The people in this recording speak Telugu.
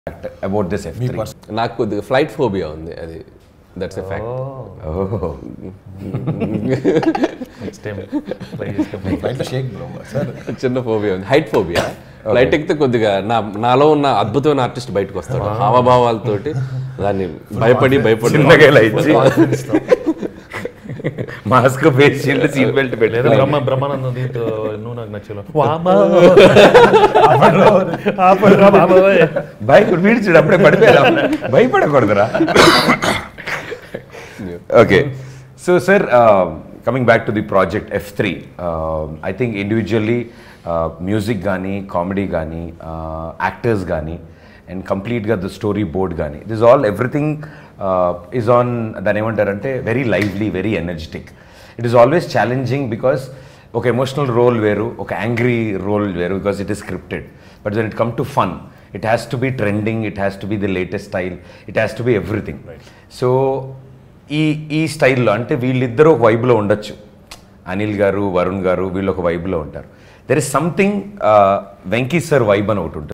అబౌట్ దిస్ ఎఫ్ త్రీ నాకు కొద్దిగా ఫ్లైట్ ఫోబియా ఉంది అది that's a fact next time try చేస్తే ఫ్లైట్లో షేక్ బ్రో సార్ చిన్న ఫోబియా ఉంది హైట్ ఫోబియా ఫ్లైట్ ఎక్కితే కొద్దిగా నా నాలో ఉన్న అద్భుతమైన ఆర్టిస్ట్ బయటకు వస్తాడు హావభావాలతోటి దాన్ని భయపడి భయపడి చిన్నగా ఇలా ఇచ్చి mask face shield seat belt లేదా పెట్టారు బ్రహ్మ బ్రహ్మానందం దీంతో నువ్వు నాకు నచ్చలో బైక్ వీడిచుడు అప్పుడే పడిపోయారా భయపడకూడదురా okay so sir coming back to the project F three I think individually music కానీ కామెడీ కానీ యాక్టర్స్ కానీ అండ్ కంప్లీట్గా ద స్టోరీ బోర్డ్ కానీ this all everything is on దాని ఏమంటారంటే very lively very energetic it is always challenging because ఒక ఎమోషనల్ రోల్ వేరు ఒక యాంగ్రీ రోల్ వేరు because it is scripted but then it come to fun it has to be trending it has to be the latest style it has to be everything so ఈ ఈ స్టైల్లో అంటే వీళ్ళిద్దరూ ఒక వైబ్లో ఉండొచ్చు అనిల్ గారు వరుణ్ గారు వీళ్ళు ఒక వైబ్లో ఉంటారు there is something Venky sir vibe అని ఒకటి ఉంటుంది